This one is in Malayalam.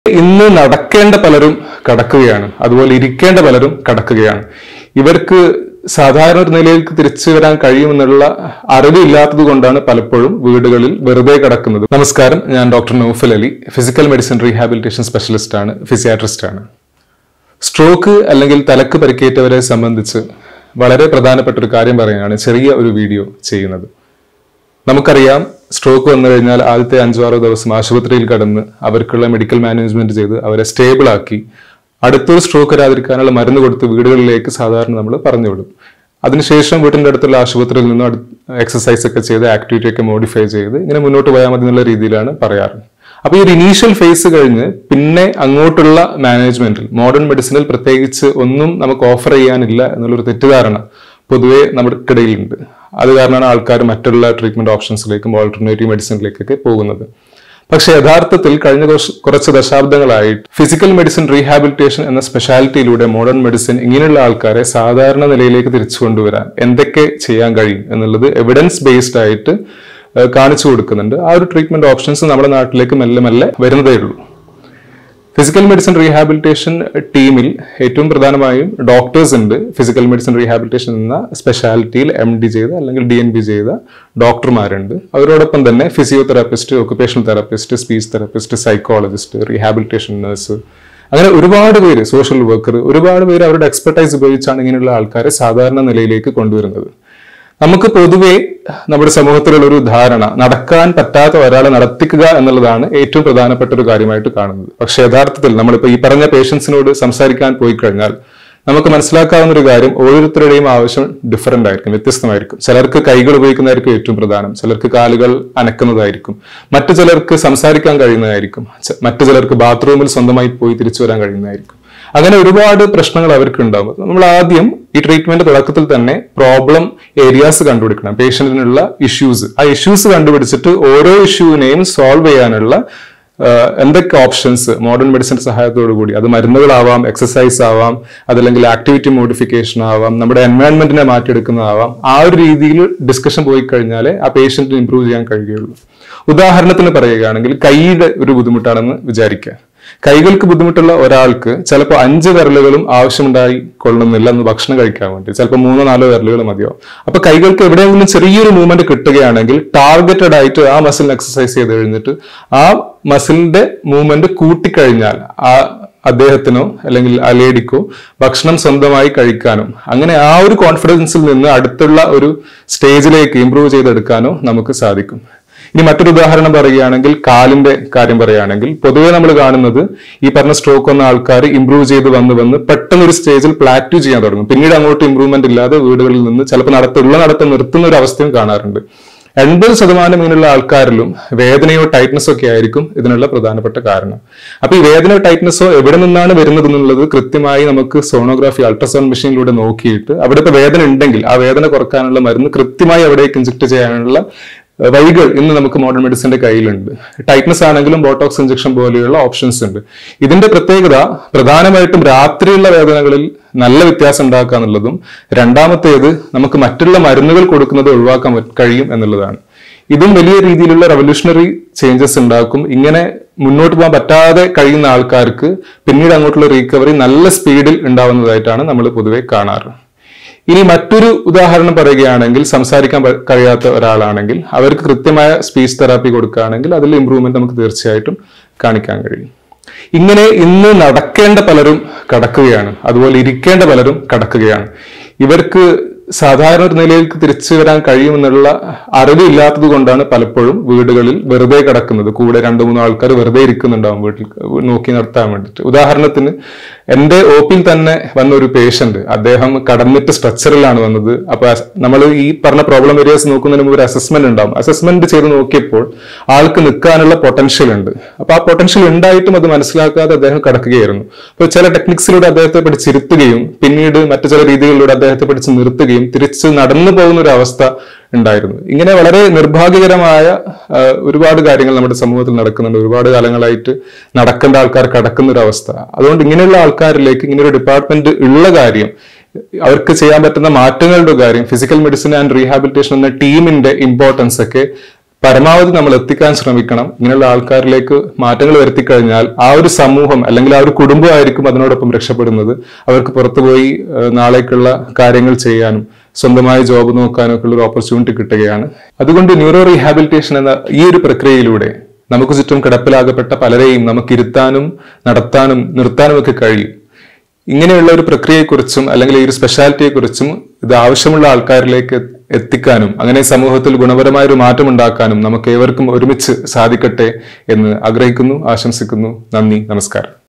ഇന്ന് നടക്കേണ്ട പലരും കടക്കുകയാണ് അതുപോലെ ഇരിക്കേണ്ട പലരും കടക്കുകയാണ് ഇവർക്ക് സാധാരണ ഒരു നിലയിലേക്ക് തിരിച്ചു വരാൻ കഴിയുമെന്നുള്ള അറിവില്ലാത്തത് കൊണ്ടാണ് പലപ്പോഴും വീടുകളിൽ വെറുതെ കിടക്കുന്നത് നമസ്കാരം ഞാൻ doctor Noufal Ali physical medicine rehabilitation specialist ആണ് ഫിസിയാട്രിസ്റ്റ് ആണ് സ്ട്രോക്ക് അല്ലെങ്കിൽ തലക്ക് പരിക്കേറ്റവരെ സംബന്ധിച്ച് വളരെ പ്രധാനപ്പെട്ട ഒരു കാര്യം പറയുകയാണ് ചെറിയ ഒരു വീഡിയോ ചെയ്യുന്നത് നമുക്കറിയാം സ്ട്രോക്ക് വന്നു കഴിഞ്ഞാൽ ആദ്യത്തെ അഞ്ചോ ആറോ ദിവസം ആശുപത്രിയിൽ കടന്ന് അവർക്കുള്ള മെഡിക്കൽ മാനേജ്മെന്റ് ചെയ്ത് അവരെ സ്റ്റേബിൾ ആക്കി അടുത്തൊരു സ്ട്രോക്ക് വരാതിരിക്കാനുള്ള മരുന്ന് കൊടുത്ത് വീടുകളിലേക്ക് സാധാരണ നമ്മൾ പറഞ്ഞു വിടും അതിനുശേഷം വീട്ടിന്റെ അടുത്തുള്ള ആശുപത്രിയിൽ നിന്നും എക്സസൈസ് ഒക്കെ ചെയ്ത് ആക്ടിവിറ്റി ഒക്കെ മോഡിഫൈ ചെയ്ത് ഇങ്ങനെ മുന്നോട്ട് പോയാൽ മതി എന്നുള്ള രീതിയിലാണ് പറയാറ് അപ്പൊ ഈ ഒരു ഇനീഷ്യൽ ഫേസ് കഴിഞ്ഞ് പിന്നെ അങ്ങോട്ടുള്ള മാനേജ്മെന്റിൽ മോഡേൺ മെഡിസിനിൽ പ്രത്യേകിച്ച് ഒന്നും നമുക്ക് ഓഫർ ചെയ്യാനില്ല എന്നുള്ളൊരു തെറ്റിദ്ധാരണ പൊതുവെ നമുക്കിടയിലുണ്ട് അത് കാരണമാണ് ആൾക്കാർ മറ്റുള്ള ട്രീറ്റ്മെന്റ് ഓപ്ഷൻസിലേക്കും ഓൾട്ടർനേറ്റീവ് മെഡിസിനിലേക്കൊക്കെ പോകുന്നത് പക്ഷെ യഥാർത്ഥത്തിൽ കഴിഞ്ഞ കുറച്ച് കുറച്ച് ദശാബ്ദങ്ങളായിട്ട് ഫിസിക്കൽ മെഡിസിൻ റീഹാബിലിറ്റേഷൻ എന്ന സ്പെഷ്യാലിറ്റിയിലൂടെ മോഡേൺ മെഡിസിൻ ഇങ്ങനെയുള്ള ആൾക്കാരെ സാധാരണ നിലയിലേക്ക് തിരിച്ചു കൊണ്ടുവരാൻ എന്തൊക്കെ ചെയ്യാൻ കഴിയും എന്നുള്ളത് എവിഡൻസ് ബേസ്ഡ് ആയിട്ട് ഏഹ് കാണിച്ചു കൊടുക്കുന്നുണ്ട് ആ ഒരു ട്രീറ്റ്മെന്റ് ഓപ്ഷൻസ് നമ്മുടെ നാട്ടിലേക്ക് മെല്ലെ മെല്ലെ വരുന്നതേ ഉള്ളൂ ഫിസിക്കൽ മെഡിസിൻ റീഹാബിലിറ്റേഷൻ ടീമിൽ ഏറ്റവും പ്രധാനമായും ഡോക്ടേഴ്സ് ഉണ്ട് ഫിസിക്കൽ മെഡിസിൻ റീഹാബിലിറ്റേഷൻ എന്ന സ്പെഷ്യാലിറ്റിയിൽ എം ഡി ചെയ്ത അല്ലെങ്കിൽ ഡി എൻ ബി ചെയ്ത ഡോക്ടർമാരുണ്ട് അവരോടൊപ്പം തന്നെ physiotherapist occupational therapist speech therapist psychologist rehabilitation nurse അങ്ങനെ ഒരുപാട് പേര് സോഷ്യൽ വർക്കർ ഒരുപാട് പേര് അവരുടെ എക്സ്പെർട്ടൈസ് ഉപയോഗിച്ചാണ് ഇങ്ങനെയുള്ള ആൾക്കാരെ സാധാരണ നിലയിലേക്ക് കൊണ്ടുവരുന്നത് നമുക്ക് പൊതുവെ നമ്മുടെ സമൂഹത്തിലുള്ള ഒരു ധാരണ നടക്കാൻ പറ്റാത്ത ഒരാളെ നടത്തിക്കുക എന്നുള്ളതാണ് ഏറ്റവും പ്രധാനപ്പെട്ട ഒരു കാര്യമായിട്ട് കാണുന്നത് പക്ഷെ യഥാർത്ഥത്തിൽ നമ്മളിപ്പോ ഈ പറഞ്ഞ പേഷ്യൻസിനോട് സംസാരിക്കാൻ പോയി കഴിഞ്ഞാൽ നമുക്ക് മനസ്സിലാക്കാവുന്ന ഒരു കാര്യം ഓരോരുത്തരുടെയും ആവശ്യം ഡിഫറെന്റ് ആയിരിക്കും വ്യത്യസ്തമായിരിക്കും ചിലർക്ക് കൈകൾ ഉപയോഗിക്കുന്നതായിരിക്കും ഏറ്റവും പ്രധാനം ചിലർക്ക് കാലുകൾ അനക്കുന്നതായിരിക്കും മറ്റു ചിലർക്ക് സംസാരിക്കാൻ കഴിയുന്നതായിരിക്കും ച- മറ്റു ചിലർക്ക് ബാത്റൂമിൽ സ്വന്തമായി പോയി തിരിച്ചു വരാൻ കഴിയുന്നതായിരിക്കും അങ്ങനെ ഒരുപാട് പ്രശ്നങ്ങൾ അവർക്ക് ഉണ്ടാകും നമ്മൾ ആദ്യം ഈ ട്രീറ്റ്മെന്റ് തുടക്കത്തിൽ തന്നെ പ്രോബ്ലം ഏരിയാസ് കണ്ടുപിടിക്കണം പേഷ്യന്റിനുള്ള ഇഷ്യൂസ് ആ ഇഷ്യൂസ് കണ്ടുപിടിച്ചിട്ട് ഓരോ ഇഷ്യൂവിനെയും സോൾവ് ചെയ്യാനുള്ള ആഹ് എന്തൊക്കെ ഓപ്ഷൻസ് മോഡേൺ മെഡിസിന്റെ സഹായത്തോടു കൂടി അത് മരുന്നുകളാവാം എക്സസൈസ് ആവാം അതല്ലെങ്കിൽ ആക്ടിവിറ്റി മോഡിഫിക്കേഷൻ ആവാം നമ്മുടെ എൻവയോൺമെന്റിനെ മാറ്റിയെടുക്കുന്നതാവാം ആ ഒരു രീതിയിൽ ഡിസ്കഷൻ പോയി കഴിഞ്ഞാലേ ആ പേഷ്യന്റിന് ഇംപ്രൂവ് ചെയ്യാൻ കഴിയുള്ളൂ ഉദാഹരണത്തിന് പറയുകയാണെങ്കിൽ കൈയുടെ ഒരു ബുദ്ധിമുട്ടാണെന്ന് വിചാരിക്കുക കൈകൾക്ക് ബുദ്ധിമുട്ടുള്ള ഒരാൾക്ക് ചിലപ്പോൾ അഞ്ച് വിരലുകളും ആവശ്യമുണ്ടായി കൊള്ളുന്നില്ല എന്ന് ഭക്ഷണം കഴിക്കാൻ വേണ്ടി ചിലപ്പോൾ മൂന്നോ നാലോ വിരലുകൾ മതിയോ അപ്പൊ കൈകൾക്ക് എവിടെയെങ്കിലും ചെറിയൊരു മൂവ്മെന്റ് കിട്ടുകയാണെങ്കിൽ ടാർഗറ്റഡ് ആയിട്ട് ആ മസിലിന് എക്സസൈസ് ചെയ്ത് കഴിഞ്ഞിട്ട് ആ മസിലിന്റെ മൂവ്മെന്റ് കൂട്ടിക്കഴിഞ്ഞാൽ ആ അദ്ദേഹത്തിനോ അല്ലെങ്കിൽ ആ ലേഡിക്കോ ഭക്ഷണം സ്വന്തമായി കഴിക്കാനും അങ്ങനെ ആ ഒരു കോൺഫിഡൻസിൽ നിന്ന് അടുത്തുള്ള ഒരു സ്റ്റേജിലേക്ക് ഇംപ്രൂവ് ചെയ്തെടുക്കാനോ നമുക്ക് സാധിക്കും ഇനി മറ്റൊരു ഉദാഹരണം പറയുകയാണെങ്കിൽ കാലിന്റെ കാര്യം പറയുകയാണെങ്കിൽ പൊതുവെ നമ്മൾ കാണുന്നത് ഈ പറഞ്ഞ സ്ട്രോക്ക് വന്ന ആൾക്കാർ ഇംപ്രൂവ് ചെയ്ത് വന്ന് വന്ന് പെട്ടെന്ന് ഒരു സ്റ്റേജിൽ പ്ലാറ്റു ചെയ്യാൻ തുടങ്ങും പിന്നീട് അങ്ങോട്ട് ഇംപ്രൂവ്മെന്റ് ഇല്ലാതെ വീടുകളിൽ നിന്ന് ചിലപ്പോൾ നടത്തുള്ള നടത്തം നിർത്തുന്ന ഒരു അവസ്ഥയും കാണാറുണ്ട് എൺപത് ശതമാനം ഇങ്ങനെയുള്ള ആൾക്കാരിലും വേദനയോ ടൈറ്റ്നസോ ഒക്കെ ആയിരിക്കും ഇതിനുള്ള പ്രധാനപ്പെട്ട കാരണം അപ്പൊ ഈ വേദനയോ ടൈറ്റ്നസോ എവിടെ നിന്നാണ് വരുന്നത് എന്നുള്ളത് കൃത്യമായി നമുക്ക് സോണോഗ്രാഫി അൾട്രാസൗണ്ട് മെഷീനിലൂടെ നോക്കിയിട്ട് അവിടെ ഇപ്പൊ വേദന ഉണ്ടെങ്കിൽ ആ വേദന കുറക്കാനുള്ള മരുന്ന് കൃത്യമായി അവിടേക്ക് ഇഞ്ചക്ട് ചെയ്യാനുള്ള ഏഹ് വഴികൾ ഇന്ന് നമുക്ക് മോഡേൺ മെഡിസിന്റെ കയ്യിലുണ്ട് ടൈറ്റ്നസ് ആണെങ്കിലും ബോട്ടോക്സ് ഇഞ്ചക്ഷൻ പോലെയുള്ള ഓപ്ഷൻസ് ഉണ്ട് ഇതിന്റെ പ്രത്യേകത പ്രധാനമായിട്ടും രാത്രിയുള്ള വേദനകളിൽ നല്ല വ്യത്യാസം ഉണ്ടാക്കുക എന്നുള്ളതും രണ്ടാമത്തേത് നമുക്ക് മറ്റുള്ള മരുന്നുകൾ കൊടുക്കുന്നത് ഒഴിവാക്കാൻ പറ്റ- കഴിയും എന്നുള്ളതാണ് ഇതും വലിയ രീതിയിലുള്ള റവല്യൂഷണറി ചേഞ്ചസ് ഉണ്ടാക്കും ഇങ്ങനെ മുന്നോട്ട് പോകാൻ പറ്റാതെ കഴിയുന്ന ആൾക്കാർക്ക് പിന്നീട് അങ്ങോട്ടുള്ള റീകവറി നല്ല സ്പീഡിൽ ഉണ്ടാവുന്നതായിട്ടാണ് നമ്മൾ പൊതുവെ കാണാറ് ഇനി മറ്റൊരു ഉദാഹരണം പറയുകയാണെങ്കിൽ സംസാരിക്കാൻ പ- കഴിയാത്ത ഒരാളാണെങ്കിൽ അവർക്ക് കൃത്യമായ സ്പീച്ച് തെറാപ്പി കൊടുക്കുകയാണെങ്കിൽ അതിൽ ഇമ്പ്രൂവ്മെന്റ് നമുക്ക് തീർച്ചയായിട്ടും കാണിക്കാൻ കഴിയും ഇങ്ങനെ ഇന്ന് നടക്കേണ്ട പലരും കടക്കുകയാണ് അതുപോലെ ഇരിക്കേണ്ട പലരും കടക്കുകയാണ് ഇവർക്ക് സാധാരണ ഒരു നിലയിലേക്ക് തിരിച്ചു വരാൻ കഴിയുമെന്നുള്ള അറിവില്ലാത്തത് കൊണ്ടാണ് പലപ്പോഴും വീടുകളിൽ വെറുതെ കിടക്കുന്നത് കൂടെ രണ്ടു മൂന്ന് ആൾക്കാർ വെറുതെ ഇരിക്കുന്നുണ്ടാവും വീട്ടിൽ നോക്കി നടത്താൻ വേണ്ടിയിട്ട് ഉദാഹരണത്തിന് എന്റെ ഒ പിയിൽ തന്നെ വന്ന ഒരു പേഷ്യന്റ് അദ്ദേഹം കടന്നിട്ട് സ്ട്രക്ചറിലാണ് വന്നത് അപ്പൊ നമ്മൾ ഈ പറഞ്ഞ പ്രോബ്ലം ഏരിയാസ് നോക്കുന്നതിന് മുമ്പ് ഒരു അസസ്മെന്റ് ഉണ്ടാവും അസസ്മെന്റ് ചെയ്ത് നോക്കിയപ്പോൾ ആൾക്ക് നിൽക്കാനുള്ള പൊട്ടൻഷ്യൽ ഉണ്ട് അപ്പൊ ആ പൊട്ടൻഷ്യൽ ഉണ്ടായിട്ടും അത് മനസ്സിലാക്കാതെ അദ്ദേഹം കടക്കുകയായിരുന്നു അപ്പൊ ചില ടെക്നിക്സിലൂടെ അദ്ദേഹത്തെ പിടിച്ചിരുത്തുകയും പിന്നീട് മറ്റു ചില രീതികളിലൂടെ അദ്ദേഹത്തെ പിടിച്ച് നിർത്തുകയും തിരിച്ച് നടന്നു പോകുന്ന ഒരു അവസ്ഥ ഉണ്ടായിരുന്നു ഇങ്ങനെ വളരെ നിർഭാഗ്യകരമായ ആ, ഒരുപാട് കാര്യങ്ങൾ നമ്മുടെ സമൂഹത്തിൽ നടക്കുന്നുണ്ട് ഒരുപാട് കാലങ്ങളായിട്ട് നടക്കേണ്ട ആൾക്കാർ കടക്കുന്ന ഒരു അവസ്ഥ അതുകൊണ്ട് ഇങ്ങനെയുള്ള ആൾക്കാരിലേക്ക് ഇങ്ങനെ ഒരു ഡിപ്പാർട്ട്മെന്റ് ഉള്ള കാര്യം അവർക്ക് ചെയ്യാൻ പറ്റുന്ന മാറ്റങ്ങളുടെ കാര്യം ഫിസിക്കൽ മെഡിസിൻ ആൻഡ് റീഹാബിലിറ്റേഷൻ എന്ന ടീമിന്റെ ഇമ്പോർട്ടൻസ് ഒക്കെ പരമാവധി നമ്മൾ എത്തിക്കാൻ ശ്രമിക്കണം ഇങ്ങനെയുള്ള ആൾക്കാരിലേക്ക് മാറ്റങ്ങൾ വരുത്തി കഴിഞ്ഞാൽ ആ ഒരു സമൂഹം അല്ലെങ്കിൽ ആ ഒരു കുടുംബമായിരിക്കും അതിനോടൊപ്പം രക്ഷപ്പെടുന്നത് അവർക്ക് പുറത്തുപോയി ഏഹ്, നാളേക്കുള്ള കാര്യങ്ങൾ ചെയ്യാനും സ്വന്തമായി ജോബ് നോക്കാനും ഒക്കെ ഉള്ള ഒരു ഓപ്പർച്യൂണിറ്റി കിട്ടുകയാണ് അതുകൊണ്ട് ന്യൂറോ റീഹാബിലിറ്റേഷൻ എന്ന ഈ ഒരു പ്രക്രിയയിലൂടെ നമുക്ക് ചുറ്റും കിടപ്പിലാകപ്പെട്ട പലരെയും നമുക്ക് ഇരുത്താനും നടത്താനും നിർത്താനും ഒക്കെ കഴിയും ഇങ്ങനെയുള്ള ഒരു പ്രക്രിയയെക്കുറിച്ചും അല്ലെങ്കിൽ ഈ ഒരു സ്പെഷ്യാലിറ്റിയെക്കുറിച്ചും ഇത് ആവശ്യമുള്ള ആൾക്കാരിലേക്ക് എത്തിക്കാനും അങ്ങനെ സമൂഹത്തിൽ ഗുണപരമായ ഒരു മാറ്റം ഉണ്ടാക്കാനും നമുക്ക് ഏവർക്കും ഒരുമിച്ച് സാധിക്കട്ടെ എന്ന് ആഗ്രഹിക്കുന്നു ആശംസിക്കുന്നു നന്ദി നമസ്കാരം